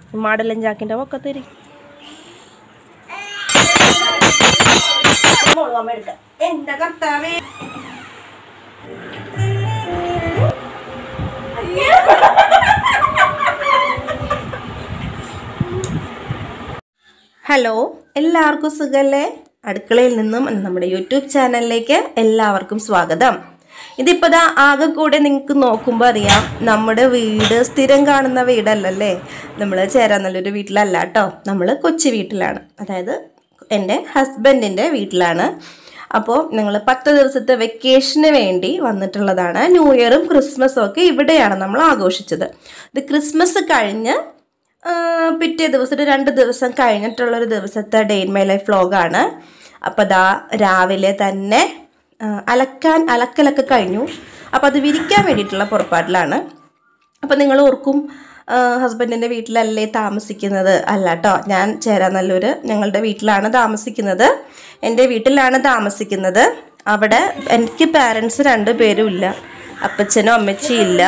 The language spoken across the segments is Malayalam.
മാടെല്ലാം ചാക്കിൻ്റെ പൊക്കത്തിരി എന്റെ കർത്താവേ ഹലോ എല്ലാവർക്കും സുഖല്ലേ അടുക്കളയിൽ നിന്നും നമ്മുടെ യൂട്യൂബ് ചാനലിലേക്ക് എല്ലാവർക്കും സ്വാഗതം ഇതിപ്പോൾ ദാ ആകെ കൂടെ നിങ്ങൾക്ക് നോക്കുമ്പോൾ അറിയാം നമ്മുടെ വീട് സ്ഥിരം കാണുന്ന വീടല്ലല്ലേ നമ്മൾ ചേരാനല്ലൊരു വീട്ടിലല്ല കേട്ടോ നമ്മൾ കൊച്ചു വീട്ടിലാണ് അതായത് എൻ്റെ ഹസ്ബൻഡിൻ്റെ വീട്ടിലാണ് അപ്പോൾ ഞങ്ങൾ പത്ത് ദിവസത്തെ വെക്കേഷന് വേണ്ടി വന്നിട്ടുള്ളതാണ് ന്യൂ ഇയറും ക്രിസ്മസും ഒക്കെ ഇവിടെയാണ് നമ്മൾ ആഘോഷിച്ചത് ഇത് ക്രിസ്മസ് കഴിഞ്ഞ് ആ, പിറ്റേ ദിവസം ഒരു രണ്ട് ദിവസം കഴിഞ്ഞിട്ടുള്ളൊരു ദിവസത്തെ ഡേ ഇൻ മൈ ലൈഫ് വ്ലോഗാണ് അപ്പോൾ ദാ രാവിലെ തന്നെ ആ, അലക്കാൻ അലക്കലൊക്കെ കഴിഞ്ഞു അപ്പോൾ അത് വിരിക്കാൻ വേണ്ടിയിട്ടുള്ള പുറപ്പാടിലാണ് അപ്പോൾ നിങ്ങൾ ഓർക്കും ഹസ്ബൻഡിൻ്റെ വീട്ടിലല്ലേ താമസിക്കുന്നത് അല്ല കേട്ടോ ഞാൻ ചേരാനല്ലൂർ ഞങ്ങളുടെ വീട്ടിലാണ് താമസിക്കുന്നത് എൻ്റെ വീട്ടിലാണ് താമസിക്കുന്നത് അവിടെ എനിക്ക് പാരൻസ് രണ്ടു പേരും ഇല്ല അപ്പച്ചനും അമ്മച്ചിയും ഇല്ല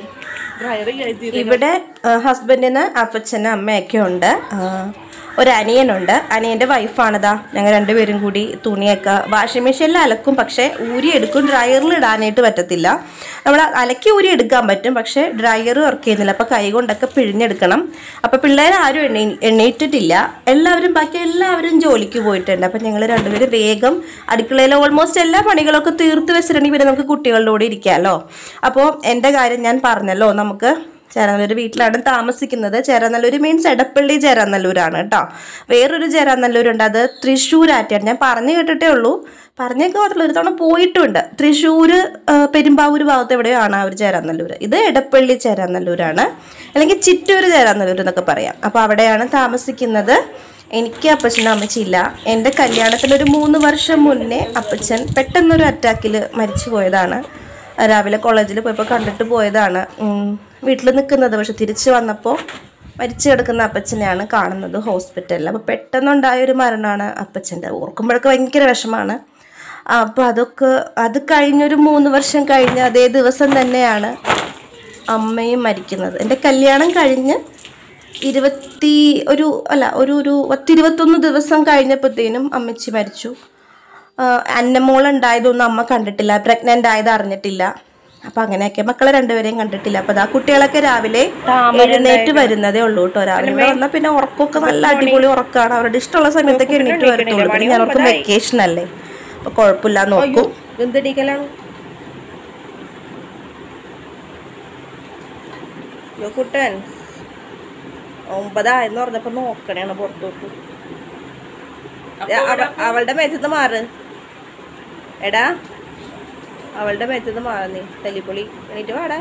ഇവിടെ ആ, ഹസ്ബൻഡിന് അപ്പച്ചനും അമ്മയൊക്കെ ഉണ്ട് ആ, ഒരു അനിയനുണ്ട് അനിയൻ്റെ വൈഫാണിതാ ഞങ്ങൾ രണ്ടുപേരും കൂടി തുണിയൊക്കെ വാഷിംഗ് മെഷീനിൽ അലക്കും പക്ഷേ ഊരി എടുക്കും ഡ്രയറിൽ ഇടാനായിട്ട് പറ്റത്തില്ല നമ്മൾ അലക്കി ഊരി എടുക്കാൻ പറ്റും പക്ഷേ ഡ്രയർ വർക്ക് ചെയ്യുന്നില്ല അപ്പോൾ കൈ കൊണ്ടൊക്കെ പിഴിഞ്ഞെടുക്കണം അപ്പോൾ പിള്ളേർ ആരും എണ്ണി എണ്ണീറ്റിട്ടില്ല എല്ലാവരും ബാക്കി എല്ലാവരും ജോലിക്ക് പോയിട്ടുണ്ട് അപ്പം ഞങ്ങൾ രണ്ടുപേരും വേഗം അടുക്കളയിലെ ഓൾമോസ്റ്റ് എല്ലാ പണികളൊക്കെ തീർത്ത് വെച്ചിട്ടുണ്ടെങ്കിൽ പിന്നെ നമുക്ക് കുട്ടികളുടെ കൂടെ ഇരിക്കാമല്ലോ അപ്പോൾ എൻ്റെ കാര്യം ഞാൻ പറഞ്ഞല്ലോ നമുക്ക് ചേരാനല്ലൂർ വീട്ടിലാണ് താമസിക്കുന്നത് ചേരാനല്ലൂർ മീൻസ് എടപ്പള്ളി ചേരാനല്ലൂരാണ് കേട്ടോ വേറൊരു ചേരാനല്ലൂരുണ്ട് അത് തൃശ്ശൂരാറ്റാണ് ഞാൻ പറഞ്ഞു കേട്ടിട്ടേ ഉള്ളൂ പറഞ്ഞേക്ക് മാത്രമല്ല ഒരു തവണ പോയിട്ടുണ്ട് തൃശ്ശൂർ പെരുമ്പാവൂർ ഭാഗത്ത് എവിടെയാണ് ആ ഒരു ചേരാനല്ലൂർ ഇത് എടപ്പള്ളി ചേരാനല്ലൂരാണ് അല്ലെങ്കിൽ ചിറ്റൂർ ചേരാനല്ലൂർ എന്നൊക്കെ പറയാം അപ്പോൾ അവിടെയാണ് താമസിക്കുന്നത് എനിക്ക് അപ്പച്ചനും അമ്മച്ചിയില്ല എൻ്റെ കല്യാണത്തിന് ഒരു മൂന്ന് വർഷം മുന്നേ അപ്പച്ചൻ പെട്ടെന്നൊരു അറ്റാക്കിൽ മരിച്ചു പോയതാണ് രാവിലെ കോളേജിൽ പോയപ്പോൾ കണ്ടിട്ട് പോയതാണ് വീട്ടിൽ നിൽക്കുന്നത് പക്ഷെ തിരിച്ച് വന്നപ്പോൾ മരിച്ചു കിടക്കുന്ന അപ്പച്ചനെയാണ് കാണുന്നത് ഹോസ്പിറ്റലിൽ അപ്പോൾ പെട്ടെന്നുണ്ടായ ഒരു മരണമാണ് അപ്പച്ചൻ്റെ ഓർക്കുമ്പോഴൊക്കെ ഭയങ്കര വിഷമാണ് അപ്പോൾ അതൊക്കെ അത് കഴിഞ്ഞൊരു മൂന്ന് വർഷം കഴിഞ്ഞ് അതേ ദിവസം തന്നെയാണ് അമ്മയും മരിക്കുന്നത് എൻ്റെ കല്യാണം കഴിഞ്ഞ് ഇരുപത്തി ഒരു അല്ല ഒരു ഒരു പത്തിരുപത്തൊന്ന് ദിവസം കഴിഞ്ഞപ്പോഴത്തേനും അമ്മച്ചി മരിച്ചു അന്നമോൾ ഉണ്ടായതൊന്നും അമ്മ കണ്ടിട്ടില്ല പ്രഗ്നൻ്റ് ആയത് അറിഞ്ഞിട്ടില്ല അപ്പൊ അങ്ങനെയൊക്കെ മക്കളെ രണ്ടുപേരെയും കണ്ടിട്ടില്ല അപ്പൊ ആ കുട്ടികളൊക്കെ രാവിലെ എഴുന്നേറ്റ് വരുന്നതേ ഉള്ളൂ കേട്ടോ രാവിലെ ഇവിടെ വന്നാൽ പിന്നെ ഉറക്കമൊക്കെ നല്ല അടിപൊളി ഉറക്കമാണ് അവരുടെ ഇഷ്ടമുള്ള സമയത്തൊക്കെ എണീറ്റ് വരത്തുള്ളൂ പിന്നെ ഞാൻ ഓർക്കും വെക്കേഷൻ അല്ലേ അപ്പൊ കുഴപ്പമില്ല നോക്കും എന്തിടിക്കലാണ് കുട്ടൻ ഒമ്പതായെന്ന് പറഞ്ഞപ്പോ നോക്കണേണ് പുറത്തോട്ട് അവ- അവളുടെ മേച്ചത്ത് മാറ് എടാ അവളുടെ മേച്ചത്ത് മാറ് നീ തല്ലിപ്പൊളി എണീറ്റ് വാടാ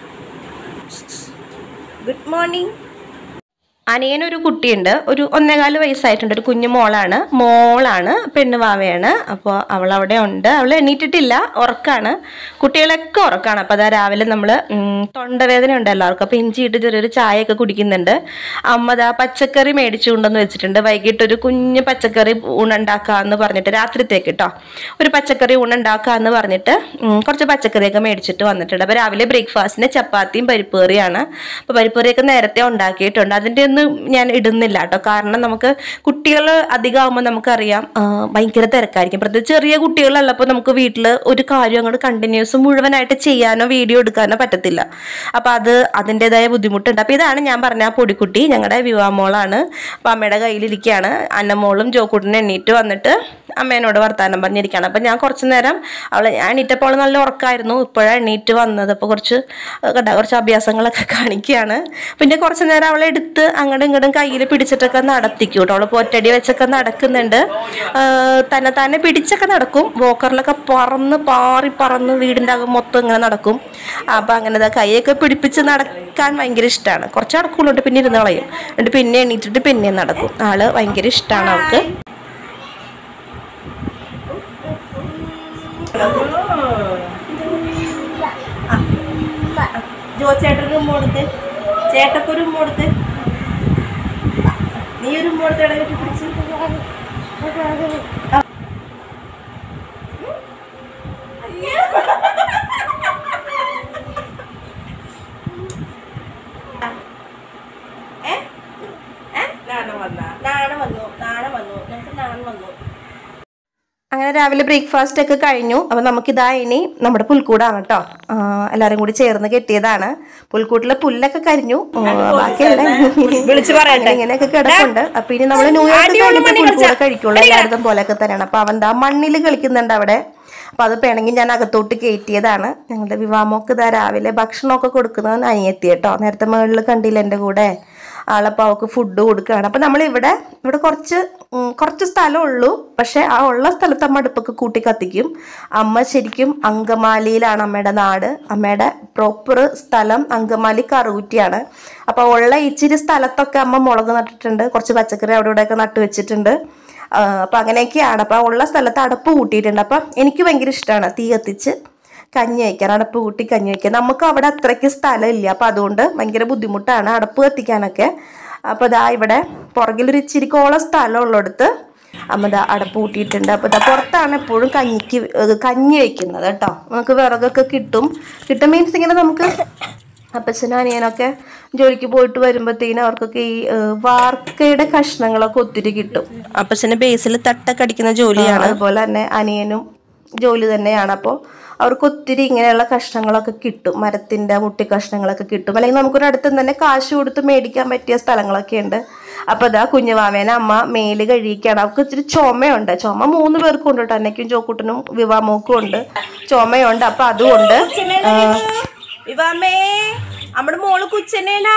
ഗുഡ് മോർണിംഗ് അനിയനൊരു കുട്ടിയുണ്ട് ഒരു ഒന്നേകാല് വയസ്സായിട്ടുണ്ട് ഒരു കുഞ്ഞു മോളാണ് മോളാണ് പെണ്ണുവാവയാണ് അപ്പോൾ അവൾ അവിടെ ഉണ്ട് അവൾ എണീറ്റിട്ടില്ല ഉറക്കാണ് കുട്ടികളൊക്കെ ഉറക്കാണ് അപ്പോൾ അതാ രാവിലെ നമ്മൾ തൊണ്ടവേദന ഉണ്ട് എല്ലാവർക്കും അപ്പോൾ ഇഞ്ചി ഇട്ട് ചെറിയൊരു ചായയൊക്കെ കുടിക്കുന്നുണ്ട് അമ്മ ദാ പച്ചക്കറി മേടിച്ചു കൊണ്ടുവന്ന് വെച്ചിട്ടുണ്ട് വൈകിട്ട് ഒരു കുഞ്ഞ് പച്ചക്കറി ഊണുണ്ടാക്കാമെന്ന് പറഞ്ഞിട്ട് രാത്രിത്തേക്ക് കേട്ടോ ഒരു പച്ചക്കറി ഊണുണ്ടാക്കാമെന്ന് പറഞ്ഞിട്ട് ഉം, കുറച്ച് പച്ചക്കറിയൊക്കെ മേടിച്ചിട്ട് വന്നിട്ടുണ്ട് അപ്പോൾ രാവിലെ ബ്രേക്ക്ഫാസ്റ്റിന് ചപ്പാത്തിയും പരിപ്പ് കറിയാണ് അപ്പോൾ പരിപ്പ് കറിയൊക്കെ നേരത്തെ ഉണ്ടാക്കിയിട്ടുണ്ട് അതിൻ്റെ ഒന്നും ഞാൻ ഇടുന്നില്ല കേട്ടോ കാരണം നമുക്ക് കുട്ടികൾ അധികമാകുമ്പോൾ നമുക്കറിയാം ആ, ഭയങ്കര തിരക്കായിരിക്കും പ്രത്യേകിച്ച് ചെറിയ കുട്ടികളുള്ളപ്പോൾ നമുക്ക് വീട്ടിൽ ഒരു കാര്യം അങ്ങോട്ട് കണ്ടിന്യൂസ് മുഴുവനായിട്ട് ചെയ്യാനോ വീഡിയോ എടുക്കാനോ പറ്റത്തില്ല അപ്പോൾ അത് അതിൻ്റെതായ ബുദ്ധിമുട്ടുണ്ട് അപ്പോൾ ഇതാണ് ഞാൻ പറഞ്ഞ ആ പൊടിക്കുട്ടി ഞങ്ങളുടെ വിവാഹമോളാണ് അപ്പോൾ അമ്മയുടെ കയ്യിലിരിക്കുകയാണ് അന്നമോളും ജോക്കൂട്ടിനും എണ്ണീറ്റ് വന്നിട്ട് അമ്മേനോട് വർത്താനം പറഞ്ഞിരിക്കുകയാണ് അപ്പോൾ ഞാൻ കുറച്ച് നേരം അവൾ ഞാൻ എണീറ്റപ്പോൾ നല്ല ഉറക്കമായിരുന്നു ഇപ്പോഴാണ് എണീറ്റ് വന്നത് അപ്പോൾ കുറച്ച് കണ്ട കുറച്ച് അഭ്യാസങ്ങളൊക്കെ കാണിക്കുകയാണ് പിന്നെ കുറച്ച് നേരം അവളെ എടുത്ത് അങ്ങോട്ടും ഇങ്ങോട്ടും കയ്യിൽ പിടിച്ചിട്ടൊക്കെ നടത്തിക്കും കേട്ടോ അവൾ പൊറ്റടി വെച്ചൊക്കെ നടക്കുന്നുണ്ട് ആ, തന്നെ തന്നെ പിടിച്ചൊക്കെ നടക്കും വോക്കറിലൊക്കെ പറന്ന് പാറി പറന്ന് വീടിൻ്റെ അകം മൊത്തം ഇങ്ങനെ നടക്കും അപ്പം അങ്ങനെ ദാ കൈയൊക്കെ പിടിപ്പിച്ച് നടക്കാൻ ഭയങ്കര ഇഷ്ടമാണ് കുറച്ച് നടക്കുള്ളൂ പിന്നെ ഇരുന്ന് കളയും എന്നിട്ട് പിന്നെ എണീറ്റിട്ട് പിന്നെയും നടക്കും ആള് ഭയങ്കര ഇഷ്ടമാണ് അവൾക്ക് ജോ ചേട്ടന് ഉമ്മ കൊടുത്ത് ചേട്ടക്കൊരു ഉമ്മ കൊടുത്ത് നീ ഒരു ഉമ്മ കൊടുത്ത് ഇടയിൽ പിടിച്ച് ഏ രാവിലെ ബ്രേക്ക്ഫാസ്റ്റ് ഒക്കെ കഴിഞ്ഞു അപ്പൊ നമുക്കിതാ ഇനി നമ്മുടെ പുൽക്കൂടാണ് കേട്ടോ എല്ലാരും കൂടി ചേർന്ന് കെട്ടിയതാണ് പുൽക്കൂട്ടിലെ പുല്ലൊക്കെ കരിഞ്ഞു ആ, ബാക്കിയല്ല വിളിച്ച് പറയട്ടെ. അങ്ങനെ ഇങ്ങനെയൊക്കെ കിടപ്പുണ്ട് അപ്പൊ ഇനി നമ്മള് ന്യൂ ഇയർ കഴിഞ്ഞിട്ട് പുൽക്കൂടെ കഴിക്കുള്ളൂ എല്ലായിടത്തും പോലെയൊക്കെ തന്നെയാണ് അപ്പൊ അവൻ ദാ മണ്ണിൽ കളിക്കുന്നുണ്ട് അവിടെ അപ്പൊ അത് പിണങ്ങി ഞാൻ അകത്തോട്ട് കയറ്റിയതാണ് ഞങ്ങളുടെ വിവാമോക്ക് ഇതാ രാവിലെ ഭക്ഷണമൊക്കെ കൊടുക്കുന്നത് അനിയത്തി കേട്ടോ നേരത്തെ മുകളിൽ കണ്ടില്ല എൻ്റെ കൂടെ ആളപ്പോൾ അവൾക്ക് ഫുഡ് കൊടുക്കുകയാണ് അപ്പം നമ്മൾ ഇവിടെ ഇവിടെ കുറച്ച് ഉം, കുറച്ച് സ്ഥലമേ ഉള്ളൂ പക്ഷെ ആ ഉള്ള സ്ഥലത്ത് അമ്മ അടുപ്പൊക്കെ കൂട്ടി കത്തിക്കും അമ്മ ശരിക്കും അങ്കമാലിയിലാണ് അമ്മയുടെ നാട് അമ്മയുടെ പ്രോപ്പർ സ്ഥലം അങ്കമാലി കറുകുറ്റിയാണ് അപ്പോൾ ഉള്ള ഇച്ചിരി സ്ഥലത്തൊക്കെ അമ്മ മുളക് നട്ടിട്ടുണ്ട് കുറച്ച് പച്ചക്കറി അവിടെ ഇവിടെയൊക്കെ നട്ടു വെച്ചിട്ടുണ്ട് ആ, അപ്പൊ അങ്ങനെയൊക്കെയാണ് അപ്പൊ ഉള്ള സ്ഥലത്ത് അടപ്പ് കൂട്ടിയിട്ടുണ്ട് അപ്പൊ എനിക്ക് ഭയങ്കര ഇഷ്ടമാണ് തീ കത്തിച്ച് കഞ്ഞി വയ്ക്കാൻ അടപ്പ് കൂട്ടി കഞ്ഞി വയ്ക്കാൻ നമുക്ക് അവിടെ അത്രയ്ക്ക് സ്ഥലമില്ല അപ്പൊ അതുകൊണ്ട് ഭയങ്കര ബുദ്ധിമുട്ടാണ് അടപ്പ് കത്തിക്കാനൊക്കെ അപ്പൊ ഇതാ ഇവിടെ പുറകിലൊരു ഇച്ചിരിക്കോളം സ്ഥലം ഉള്ളിടത്ത് അമ്മ ദാ അടപ്പ് കൂട്ടിയിട്ടുണ്ട് അപ്പൊ ഇതാ പുറത്താണ് എപ്പോഴും കഞ്ഞിക്ക് ഏഹ് കഞ്ഞി വെക്കുന്നത് കേട്ടോ നമുക്ക് വിറകൊക്കെ കിട്ടും കിട്ടും മീൻസ് ഇങ്ങനെ നമുക്ക് അപ്പച്ചനും അനിയനൊക്കെ ജോലിക്ക് പോയിട്ട് വരുമ്പോഴത്തേനും അവർക്കൊക്കെ ഈ ഏഹ്, വാർക്കയുടെ കഷ്ണങ്ങളൊക്കെ ഒത്തിരി കിട്ടും അപ്പച്ചന് ബേസിൽ തട്ടൊക്കെ അടിക്കുന്ന ജോലിയാണ് അതുപോലെ തന്നെ അനിയനും ജോലി തന്നെയാണ് അപ്പോൾ അവർക്ക് ഒത്തിരി ഇങ്ങനെയുള്ള കഷ്ണങ്ങളൊക്കെ കിട്ടും മരത്തിന്റെ മുട്ടി കഷ്ണങ്ങളൊക്കെ കിട്ടും അല്ലെങ്കിൽ നമുക്കൊരു അടുത്ത് തന്നെ കാശ് കൊടുത്ത് മേടിക്കാൻ പറ്റിയ സ്ഥലങ്ങളൊക്കെ ഉണ്ട് അപ്പൊ ഇതാ കുഞ്ഞുവാമേനെ അമ്മ മേല് കഴിയിക്കുകയാണ് അവർക്ക് ഇത്തിരി ചുമയുണ്ട് ചുമ മൂന്ന് പേർക്കും ഉണ്ട് കേട്ടോ അന്നയ്ക്കും ചോക്കൂട്ടനും വിവാമോക്കും ഉണ്ട് ചുമയുണ്ട് അപ്പൊ അതുകൊണ്ട് ആ, വിവാമേ നമ്മുടെ മോള് കുച്ചനേനാ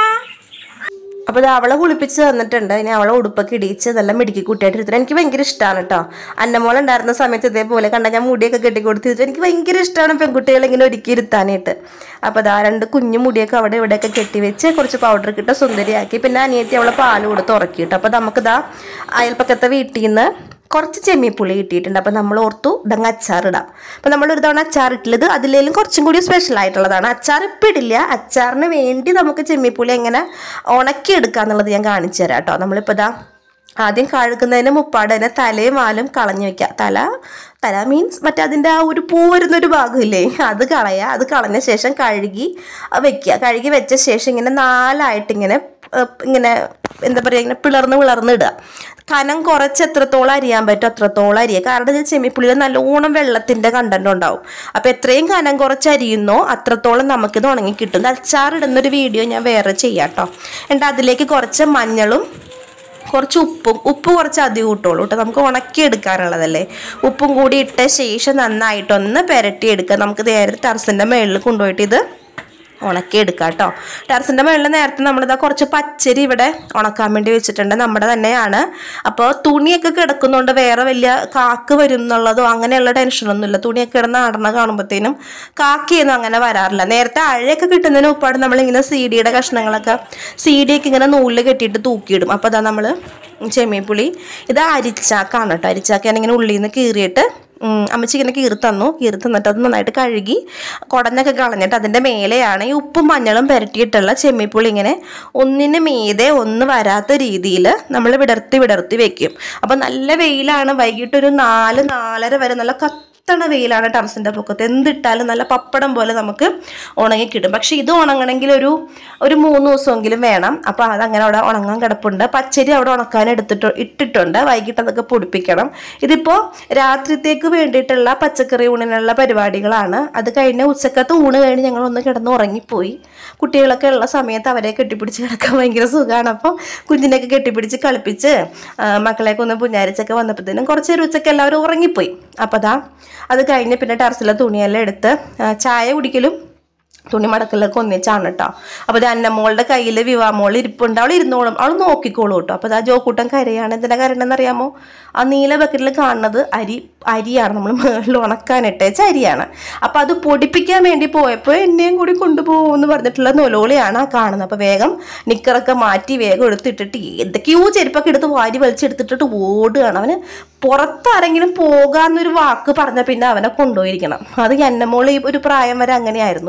അപ്പോൾ ഇത് അവളെ കുളിപ്പിച്ച് തന്നിട്ടുണ്ട് ഇനി അവളെ ഉടുപ്പൊക്കെ ഇടിച്ച് നല്ല മിടുക്കി കുട്ടിയായിട്ട് ഇരുത്തണം എനിക്ക് ഭയങ്കര ഇഷ്ടമാണ് കേട്ടോ അന്നമോൾ ഉണ്ടായിരുന്ന സമയത്ത് ഇതേപോലെ കണ്ട ഞാൻ മുടിയൊക്കെ കെട്ടി കൊടുത്തിട്ട് എനിക്ക് ഭയങ്കര ഇഷ്ടമാണ് പെൺകുട്ടികളെ ഇങ്ങനെ ഒരുക്കി ഇരുത്താനായിട്ട് അപ്പോൾ അതാ രണ്ട് കുഞ്ഞു മുടിയൊക്കെ അവിടെ ഇവിടെയൊക്കെ കെട്ടി വെച്ച് കുറച്ച് പൗഡർ കിട്ട സുന്ദരിയാക്കി പിന്നെ അനിയത്തി അവളെ പാല് കൊടുത്ത് ഉറക്കിയിട്ടു അപ്പോൾ നമുക്കിതാ അയൽപ്പക്കത്തെ വീട്ടിൽ നിന്ന് കുറച്ച് ചെമ്മിപ്പുളി കിട്ടിയിട്ടുണ്ട് അപ്പം നമ്മൾ ഓർത്തു ഇതങ്ങ് അച്ചാറിടാം അപ്പം നമ്മൾ ഒരു തവണ അച്ചാർ ഇട്ടുള്ളത് അതിലേലും കുറച്ചും കൂടി സ്പെഷ്യൽ ആയിട്ടുള്ളതാണ് അച്ചാർ ഇപ്പം ഇടില്ല അച്ചാറിന് വേണ്ടി നമുക്ക് ചെമ്മിപ്പുളി എങ്ങനെ ഉണക്കിയെടുക്കുക എന്നുള്ളത് ഞാൻ കാണിച്ചു തരാം കേട്ടോ നമ്മളിപ്പോൾ ഇതാ ആദ്യം കഴുകുന്നതിന് മുപ്പാട് തന്നെ തലയും വാലും കളഞ്ഞു വെക്കുക തല തല മീൻസ് മറ്റേ അതിൻ്റെ ആ ഒരു പൂ വരുന്നൊരു ഭാഗമില്ലേ അത് കളയുക അത് കളഞ്ഞ ശേഷം കഴുകി വെക്കുക കഴുകി വെച്ച ശേഷം ഇങ്ങനെ നാലായിട്ട് ഇങ്ങനെ ഏഹ്, ഇങ്ങനെ എന്താ പറയുക ഇങ്ങനെ പിളർന്ന് പിളർന്ന് ഇടുക കനം കുറച്ച് എത്രത്തോളം അരിയാൻ പറ്റും അത്രത്തോളം അരിയുക കാരണം ഇത് ചെമ്മിപ്പുള്ളിയിൽ നല്ലോണം വെള്ളത്തിന്റെ കണ്ടന്റ് ഉണ്ടാവും അപ്പൊ എത്രയും കനം കുറച്ച് അരിയുന്നോ അത്രത്തോളം നമുക്കിത് ഉണങ്ങി കിട്ടും ഇത് അച്ചാറിടുന്ന ഒരു വീഡിയോ ഞാൻ വേറെ ചെയ്യാം കേട്ടോ എന്നിട്ട് അതിലേക്ക് കുറച്ച് മഞ്ഞളും കുറച്ച് ഉപ്പും ഉപ്പ് കുറച്ച് അധികം ഇട്ടോളൂ കേട്ടോ നമുക്ക് ഉണക്കി എടുക്കാനുള്ളതല്ലേ ഉപ്പും കൂടി ഇട്ട ശേഷം നന്നായിട്ടൊന്ന് പെരട്ടി എടുക്കുക നമുക്ക് നേരെ ടെറസിൻ്റെ മുകളിൽ കൊണ്ടുപോയിട്ട് ഇത് ഉണക്കി എടുക്കാം കേട്ടോ ടെറസിൻ്റെ മുകളിൽ നേരത്തെ നമ്മളിതാ കുറച്ച് പച്ചരി ഇവിടെ ഉണക്കാൻ വേണ്ടി വെച്ചിട്ടുണ്ട് നമ്മുടെ തന്നെയാണ് അപ്പോൾ തുണിയൊക്കെ കിടക്കുന്നതുകൊണ്ട് വേറെ വലിയ കാക്ക് വരും എന്നുള്ളതോ അങ്ങനെയുള്ള ടെൻഷനൊന്നുമില്ല തുണിയൊക്കെ കിടന്ന് ആടണ കാണുമ്പോഴത്തേനും കാക്കയൊന്നും അങ്ങനെ വരാറില്ല നേരത്തെ അഴയൊക്കെ കിട്ടുന്നതിന് ഉപ്പാട് നമ്മളിങ്ങനെ സി ഡിയുടെ കഷ്ണങ്ങളൊക്കെ സി ഡിയൊക്കെ ഇങ്ങനെ നൂലിൽ കെട്ടിയിട്ട് തൂക്കിയിടും അപ്പോൾ അതാ നമ്മൾ ചെമ്മീപ്പുളി ഇത് അരിച്ചാക്കാണ് കേട്ടോ അരിച്ചാക്ക ഞാനിങ്ങനെ ഉള്ളിൽ നിന്ന് കീറിയിട്ട് ഉം, അമ്മച്ചി ഇങ്ങനെ കീറി തന്നു കീറി തന്നിട്ട് അത് നന്നായിട്ട് കഴുകി കുടഞ്ഞൊക്കെ കളഞ്ഞിട്ട് അതിൻ്റെ മേലെയാണ് ഈ ഉപ്പും മഞ്ഞളും പുരട്ടിയിട്ടുള്ള ചെമ്മിപ്പുളി ഇങ്ങനെ ഒന്നിന് മീതെ ഒന്ന് വരാത്ത രീതിയിൽ നമ്മൾ വിടർത്തി വിടർത്തി വെക്കും അപ്പം നല്ല വെയിലാണ് വൈകിട്ട് ഒരു നാല് നാലര വരെ നല്ല കത്തണ വെയിലാണ് ടെറസിൻ്റെ പൊക്കത്ത് എന്തിട്ടാലും നല്ല പപ്പടം പോലെ നമുക്ക് ഉണങ്ങി കിട്ടും പക്ഷെ ഇത് ഉണങ്ങണമെങ്കിൽ ഒരു ഒരു മൂന്ന് ദിവസമെങ്കിലും വേണം അപ്പോൾ അതങ്ങനെ അവിടെ ഉണങ്ങാൻ കിടപ്പുണ്ട് പച്ചരി അവിടെ ഉണക്കാൻ എടുത്തിട്ട് ഇട്ടിട്ടുണ്ട് വൈകിട്ട് അതൊക്കെ പൊടിപ്പിക്കണം ഇതിപ്പോൾ രാത്രിത്തേക്ക് വേണ്ടിയിട്ടുള്ള പച്ചക്കറി ഊണിനുള്ള പരിപാടികളാണ് അത് കഴിഞ്ഞ് ഉച്ചക്കത്തെ ഊണ് കഴിഞ്ഞ് ഞങ്ങൾ ഒന്ന് കിടന്ന് ഉറങ്ങിപ്പോയി കുട്ടികളൊക്കെ ഉള്ള സമയത്ത് അവരെ കെട്ടിപ്പിടിച്ച് കിടക്കാൻ ഭയങ്കര സുഖമാണ് അപ്പോൾ കുഞ്ഞിനെയൊക്കെ കെട്ടിപ്പിടിച്ച് കളിപ്പിച്ച് ആ, മക്കളെയൊക്കെ ഒന്ന് പുഞ്ഞാരിച്ചൊക്കെ വന്നപ്പോഴത്തേനും കുറച്ച് നേരം ഉച്ചയ്ക്ക് എല്ലാവരും ഉറങ്ങിപ്പോയി അപ്പോൾ അതാ അത് കഴിഞ്ഞ് പിന്നെ ടെറസിലെ തുണിയെല്ലാം എടുത്ത് ആ, ചായ കുടിക്കലും തുണി മടക്കലൊക്കെ ഒന്നിച്ചാണ് കേട്ടോ അപ്പോൾ ഇത് അന്നമ്മോളുടെ കയ്യിൽ വിവാമോൾ ഇരിപ്പുണ്ട് അവൾ ഇരുന്നോളും അവൾ നോക്കിക്കോളും കേട്ടോ അപ്പോൾ ഇതാ ജോക്കൂട്ടൻ കരയാണ് എന്തിനാ കരണ്ടെന്ന് അറിയാമോ ആ നീല ബക്കറ്റിൽ കാണുന്നത് അരി അരിയാണ് നമ്മൾ മുകളിൽ ഉണക്കാനിട്ടേച്ച അരിയാണ് അപ്പോൾ അത് പൊടിപ്പിക്കാൻ വേണ്ടി പോയപ്പോൾ എന്നെയും കൂടി കൊണ്ടുപോകുമെന്ന് പറഞ്ഞിട്ടുള്ള നൊലോളിയാണ് ആ കാണുന്നത് അപ്പോൾ വേഗം നിക്കറൊക്കെ മാറ്റി വേഗം എടുത്തിട്ടിട്ട് എന്തൊക്കെയോ ചെരുപ്പൊക്കെ എടുത്ത് വാരി വലിച്ചെടുത്തിട്ടിട്ട് ഓടുകയാണ് അവന് പുറത്താരെങ്കിലും പോകാന്നൊരു വാക്ക് പറഞ്ഞ പിന്നെ അവനെ കൊണ്ടുപോയിരിക്കണം അത് എന്നമോൾ ഈ ഒരു പ്രായം വരെ അങ്ങനെയായിരുന്നു പിന്നെ അത് കഴിഞ്ഞ്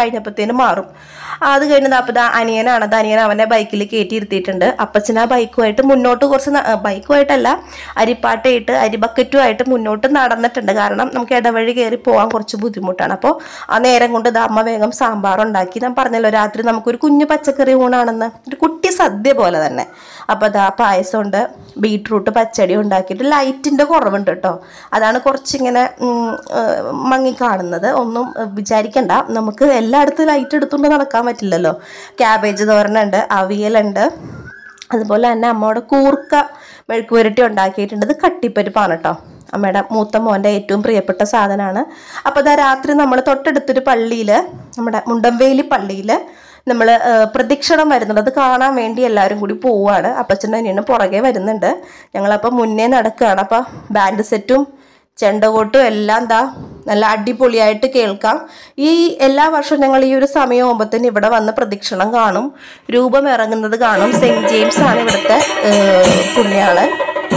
കഴിഞ്ഞപ്പോഴത്തേനും മാറും അത് കഴിഞ്ഞ് അപ്പോൾ അനിയനാണ് അത് അനിയൻ അവനെ ബൈക്കിൽ കയറ്റി ഇരുത്തിയിട്ടുണ്ട് അപ്പച്ചൻ ആ ബൈക്കുമായിട്ട് മുന്നോട്ട് കുറച്ച് ന- ബൈക്കുമായിട്ടല്ല അരിപ്പാട്ടയിട്ട് അരിബക്കറ്റുമായിട്ട് മുന്നോട്ട് നടന്നിട്ടുണ്ട് കാരണം നമുക്ക് ഇടവഴി കയറി പോകാൻ കുറച്ച് ബുദ്ധിമുട്ടാണ് അപ്പോൾ ആ നേരം കൊണ്ട് ഇത് അമ്മ വേഗം സാമ്പാർ ഉണ്ടാക്കി ഞാൻ പറഞ്ഞല്ലോ രാത്രി നമുക്കൊരു കുഞ്ഞു പച്ചക്കറി ഊണാണെന്ന് ഒരു കുട്ടി സദ്യ പോലെ തന്നെ അപ്പോൾ അതാ പായസമുണ്ട് ബീട്രൂട്ട് പച്ചടി ഉണ്ടാക്കിയിട്ട് ലൈറ്റിൻ്റെ കുറവുണ്ട് കേട്ടോ അതാണ് കുറച്ചിങ്ങനെ ഉം, ഏഹ്, മങ്ങി കാണുന്നത് ഒന്നും ഏഹ്, വിചാരിക്കണ്ട നമുക്ക് എല്ലായിടത്തും ലൈറ്റ് എടുത്തുകൊണ്ട് നടക്കാൻ പറ്റില്ലല്ലോ ക്യാബേജ് തോരനുണ്ട് അവിയലുണ്ട് അതുപോലെ തന്നെ അമ്മയുടെ കൂർക്ക മെഴുക്ക് പുരട്ടി ഉണ്ടാക്കിയിട്ടുണ്ട് ഇത് കട്ടിപ്പരിപ്പാണ് കേട്ടോ അമ്മയുടെ മൂത്ത മോൻ്റെ ഏറ്റവും പ്രിയപ്പെട്ട സാധനമാണ് അപ്പോൾ അതാ രാത്രി നമ്മൾ തൊട്ടടുത്തൊരു പള്ളിയിൽ നമ്മുടെ മുണ്ടംവേലി പള്ളിയിൽ നമ്മൾ പ്രദക്ഷിണം വരുന്നുണ്ട് അത് കാണാൻ വേണ്ടി എല്ലാവരും കൂടി പോവുകയാണ് അപ്പച്ചൻ്റെ അനിയനും പുറകെ വരുന്നുണ്ട് ഞങ്ങളപ്പോൾ മുന്നേ നടക്കുകയാണ് അപ്പോൾ ബാൻഡ് സെറ്റും ചെണ്ടകോട്ടും എല്ലാം ദാ നല്ല അടിപൊളിയായിട്ട് കേൾക്കാം ഈ എല്ലാ വർഷവും ഞങ്ങൾ ഈ ഒരു സമയമാകുമ്പോഴത്തേന് ഇവിടെ വന്ന് പ്രദക്ഷിണം കാണും രൂപം ഇറങ്ങുന്നത് കാണും സെയിൻറ്റ് ജെയിംസ് ആണ് ഇവിടുത്തെ ഏഹ്, പുണ്യാളൻ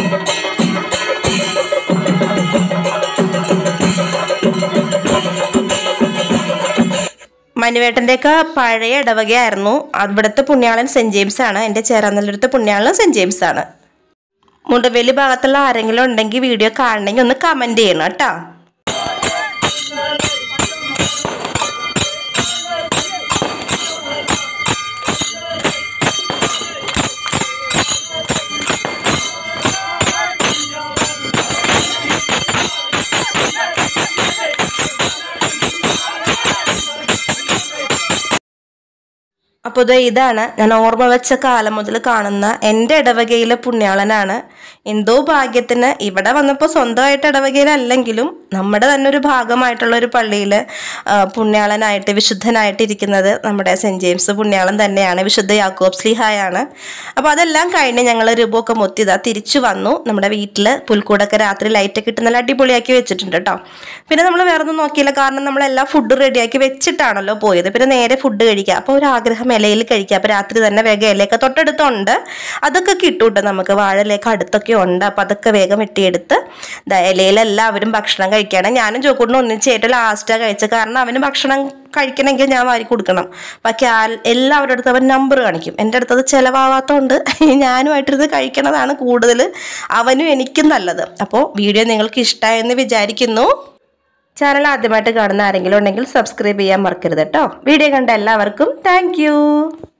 മനുവേട്ടൻ്റെയൊക്കെ പഴയ ഇടവകയായിരുന്നു അവിടുത്തെ പുണ്യാളൻ സെൻറ്റ് ജെയിംസ് ആണ് എൻ്റെ ചേരാനല്ലൂരത്തെ പുണ്യാളൻ സെൻറ്റ് ജെയിംസ് ആണ് മുണ്ടവേലി ഭാഗത്തുള്ള ആരെങ്കിലും ഉണ്ടെങ്കിൽ വീഡിയോ കാണണമെങ്കിൽ ഒന്ന് കമൻറ്റ് ചെയ്യണം കേട്ടോ അപ്പോൾ ഇത് ഇതാണ് ഞാൻ ഓർമ്മ വെച്ച കാലം മുതൽ കാണുന്ന എൻ്റെ ഇടവകയിലെ പുണ്യാളനാണ് എന്തോ ഭാഗ്യത്തിന് ഇവിടെ വന്നപ്പോൾ സ്വന്തമായിട്ട് ഇടവകയിലല്ലെങ്കിലും നമ്മുടെ തന്നെ ഒരു ഭാഗമായിട്ടുള്ള ഒരു പള്ളിയിൽ പുണ്യാളനായിട്ട് വിശുദ്ധനായിട്ട് ഇരിക്കുന്നത് നമ്മുടെ സെൻറ്റ് ജെയിംസ് പുണ്യാളൻ തന്നെയാണ് വിശുദ്ധ യാക്കോബ് സ്ലിഹായാണ് അപ്പോൾ അതെല്ലാം കഴിഞ്ഞ് ഞങ്ങൾ രൂപമൊക്കെ മൊത്തിതാ തിരിച്ചു വന്നു നമ്മുടെ വീട്ടിൽ പുൽക്കൂടൊക്കെ രാത്രി ലൈറ്റൊക്കെ ഇട്ട് നല്ല അടിപൊളിയാക്കി വെച്ചിട്ടുണ്ട് കേട്ടോ പിന്നെ നമ്മൾ വേറെ ഒന്നും നോക്കിയില്ല കാരണം നമ്മളെല്ലാം ഫുഡ് റെഡിയാക്കി വെച്ചിട്ടാണല്ലോ പോയത് പിന്നെ നേരെ ഫുഡ് കഴിക്കുക അപ്പോൾ ഒരു ആഗ്രഹം ഇലയിൽ കഴിക്കുക അപ്പോൾ രാത്രി തന്നെ വേഗം ഇലയൊക്കെ തൊട്ടടുത്തുണ്ട് അതൊക്കെ കിട്ടും കേട്ടോ നമുക്ക് വാഴയിലേക്ക് അടുത്തൊക്കെ ഉണ്ട് അപ്പോൾ അതൊക്കെ വേഗം വെട്ടിയെടുത്ത് ദാ ഇലയിൽ എല്ലാവരും ഭക്ഷണം കഴിക്കുകയാണ് ഞാനും ജോക്കൂട്ടിനും ഒന്നിച്ച് ഏറ്റവും ലാസ്റ്റാണ് കഴിച്ചത് കാരണം അവന് ഭക്ഷണം കഴിക്കണമെങ്കിൽ ഞാൻ വാരി കൊടുക്കണം ബാക്കി ആ എല്ലാവരുടെ അടുത്ത് അവൻ നമ്പർ കാണിക്കും എൻ്റെ അടുത്തത് ചിലവാവാത്തതുകൊണ്ട് ഞാനുമായിട്ടിരുന്ന് കഴിക്കണതാണ് കൂടുതൽ അവനും എനിക്കും നല്ലത് അപ്പോൾ വീഡിയോ നിങ്ങൾക്ക് ഇഷ്ടമായെന്ന് വിചാരിക്കുന്നു ചാനൽ ആദ്യമായിട്ട് കാണുന്ന ആരെങ്കിലും ഉണ്ടെങ്കിൽ സബ്സ്ക്രൈബ് ചെയ്യാൻ മറക്കരുത് കേട്ടോ വീഡിയോ കണ്ട എല്ലാവർക്കും താങ്ക്